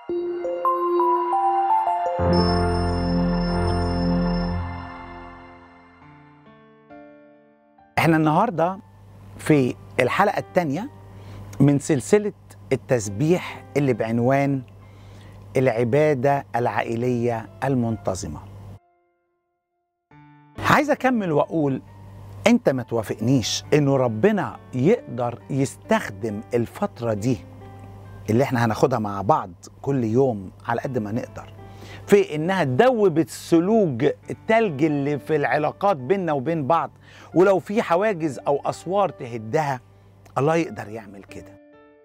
احنا النهارده في الحلقه الثانيه من سلسله التسبيح اللي بعنوان العباده العائليه المنتظمه عايز اكمل واقول انت ما توافقنيش انه ربنا يقدر يستخدم الفتره دي اللي احنا هناخدها مع بعض كل يوم على قد ما نقدر في انها تدوب السلوج التلج اللي في العلاقات بيننا وبين بعض ولو في حواجز او اسوار تهدها الله يقدر يعمل كده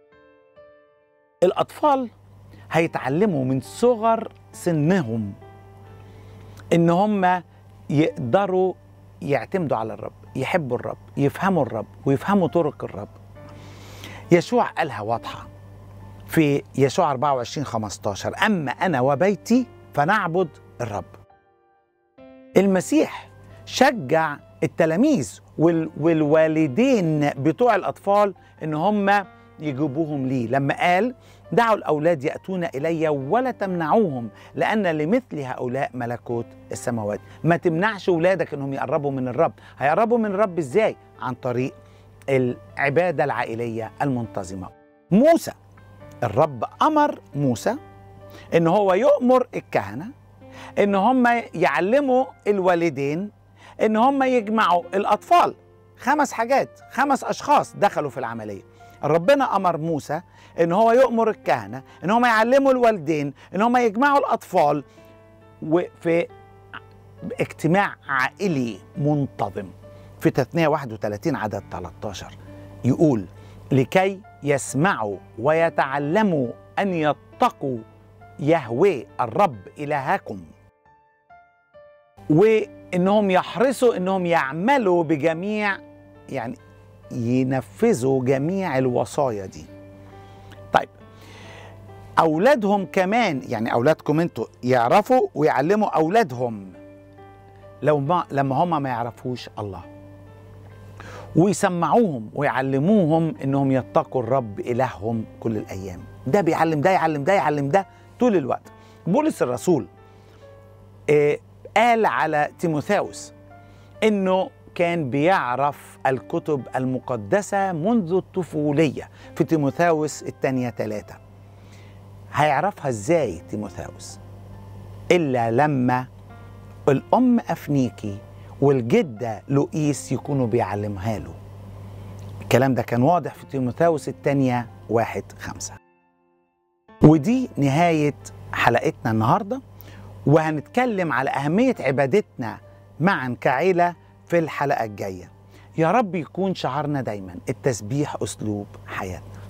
الاطفال هيتعلموا من صغر سنهم ان هم يقدروا يعتمدوا على الرب يحبوا الرب يفهموا الرب ويفهموا طرق الرب يشوع قالها واضحه في يشوع 24 15 اما انا وبيتي فنعبد الرب المسيح شجع التلاميذ وال والوالدين بتوع الاطفال ان هم يجيبوهم ليه لما قال دعوا الاولاد ياتون الي ولا تمنعوهم لان لمثل هؤلاء ملكوت السماوات ما تمنعش اولادك انهم يقربوا من الرب هيقربوا من الرب ازاي عن طريق العباده العائليه المنتظمه موسى الرب امر موسى ان هو يؤمر الكهنه ان هم يعلموا الوالدين ان هم يجمعوا الاطفال خمس حاجات خمس اشخاص دخلوا في العمليه ربنا امر موسى ان هو يؤمر الكهنه ان هم يعلموا الوالدين ان هم يجمعوا الاطفال وفي اجتماع عائلي منتظم في تثنيه 31 عدد 13 يقول لكي يسمعوا ويتعلموا ان يتقوا يهوي الرب الهكم وانهم يحرصوا انهم يعملوا بجميع يعني ينفذوا جميع الوصايا دي طيب اولادهم كمان يعني اولادكم انتوا يعرفوا ويعلموا اولادهم لو ما لما هم ما يعرفوش الله ويسمعوهم ويعلموهم انهم يتقوا الرب الههم كل الايام ده بيعلم ده يعلم ده يعلم ده طول الوقت بولس الرسول آه قال على تيموثاوس انه كان بيعرف الكتب المقدسة منذ الطفولية في تيموثاوس الثانية ثلاثة هيعرفها ازاي تيموثاوس إلا لما الأم أفنيكي والجدة لؤيس يكونوا بيعلمها له الكلام ده كان واضح في تيموثاوس الثانية واحد خمسة ودي نهاية حلقتنا النهاردة وهنتكلم على أهمية عبادتنا معا كعيلة في الحلقة الجاية يا رب يكون شعارنا دايما التسبيح أسلوب حياتنا